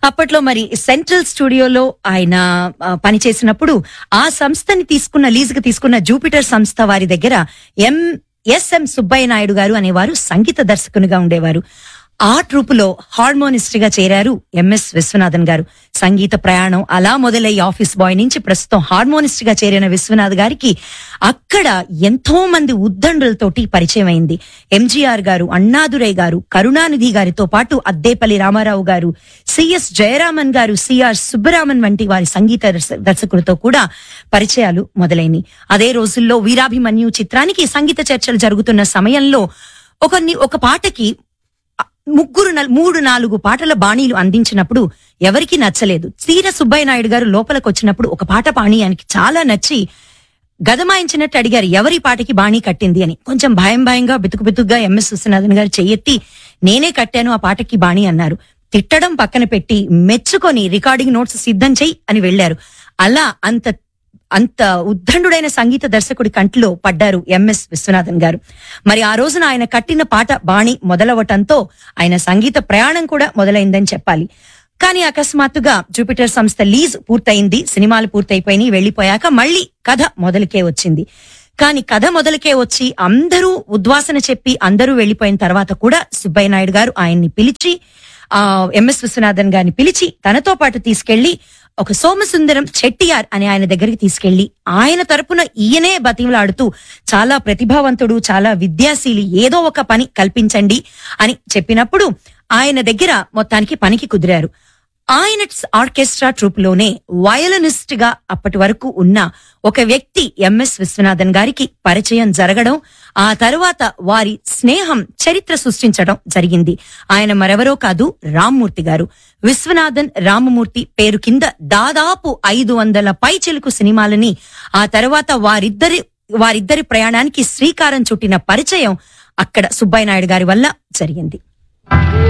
అప్పట్లో మరి సెంట్రల్ స్టూడియోలో ఆయన ఆ, పనిచేసినప్పుడు ఆ సంస్థని తీసుకున్న లీజుకు తీసుకున్న జూపిటర్ సంస్థ వారి దగ్గర ఎం ఎస్ఎం సుబ్బయ్య నాయుడు గారు అనేవారు సంగీత దర్శకునిగా ఉండేవారు ఆ ట్రూపులో హార్మోనిస్ట్ గా చేరారు ఎంఎస్ విశ్వనాథన్ గారు సంగీత ప్రయాణం అలా మొదలై ఆఫీస్ బాయ్ నుంచి ప్రస్తుతం హార్మోనిస్ట్ గా చేరిన విశ్వనాథ్ గారికి అక్కడ ఎంతో మంది ఉద్దండులతోటి పరిచయం అయింది ఎంజీఆర్ గారు అన్నాదురై గారు కరుణానిధి గారితో పాటు అద్దేపల్లి రామారావు గారు సిఎస్ జయరామన్ గారు సిఆర్ సుబ్బరామన్ వంటి వారి సంగీత దర్శ- దర్శకులతో కూడా పరిచయాలు మొదలైనవి అదే రోజుల్లో వీరాభిమన్యు చిత్రానికి సంగీత చర్చలు జరుగుతున్న సమయంలో ఒక ని- ఒక పాటకి ముగ్గురు నల్- మూడు నాలుగు పాటల బాణీలు అందించినప్పుడు ఎవరికి నచ్చలేదు తీర సుబ్బయ్య నాయుడు గారు లోపలికి వచ్చినప్పుడు ఒక పాట పాణి ఆయనకి చాలా నచ్చి గదమాయించినట్టు అడిగారు ఎవరి పాటకి బాణీ కట్టింది అని కొంచెం భయం భయంగా బితుకు బితుకుగా ఎంఎస్ విశ్వనాథన్ గారు చెయ్యెత్తి నేనే కట్టాను ఆ పాటకి బాణీ అన్నారు తిట్టడం పక్కన పెట్టి మెచ్చుకొని రికార్డింగ్ నోట్స్ సిద్ధం చెయ్యి అని వెళ్లారు అలా అంత అంత ఉద్దండుడైన సంగీత దర్శకుడి కంట్లో పడ్డారు ఎంఎస్ విశ్వనాథన్ గారు మరి ఆ రోజున ఆయన కట్టిన పాట బాణి మొదలవటంతో ఆయన సంగీత ప్రయాణం కూడా మొదలైందని చెప్పాలి కానీ అకస్మాత్తుగా జూపిటర్ సంస్థ లీజ్ పూర్తయింది సినిమాలు పూర్తయిపోయినాయి వెళ్లిపోయాక మళ్ళీ కథ మొదలుకే వచ్చింది కానీ కథ మొదలుకే వచ్చి అందరూ ఉద్వాసన చెప్పి అందరూ వెళ్లిపోయిన తర్వాత కూడా సుబ్బయ్య నాయుడు గారు ఆయన్ని పిలిచి ఆ ఎంఎస్ విశ్వనాథన్ గారిని పిలిచి తనతో పాటు తీసుకెళ్లి ఒక సోమసుందరం చెట్టియార్ అనే ఆయన దగ్గరికి తీసుకెళ్లి ఆయన తరపున ఈయనే బతిమలాడుతూ చాలా ప్రతిభావంతుడు చాలా విద్యాశీలి ఏదో ఒక పని కల్పించండి అని చెప్పినప్పుడు ఆయన దగ్గర మొత్తానికి పనికి కుదిరారు ఆయన ఆర్కెస్ట్రా ట్రూప్ లోనే వయలనిస్ట్ గా అప్పటి వరకు ఉన్న ఒక వ్యక్తి ఎంఎస్ విశ్వనాథన్ గారికి పరిచయం జరగడం ఆ తరువాత వారి స్నేహం చరిత్ర సృష్టించడం జరిగింది ఆయన మరెవరో కాదు రామ్మూర్తి గారు విశ్వనాథన్ రామమూర్తి పేరు కింద దాదాపు ఐదు వందల పై చెలుకు సినిమాలని ఆ తర్వాత వారిద్దరి వారిద్దరి ప్రయాణానికి శ్రీకారం చుట్టిన పరిచయం అక్కడ సుబ్బయ్య నాయుడు గారి వల్ల జరిగింది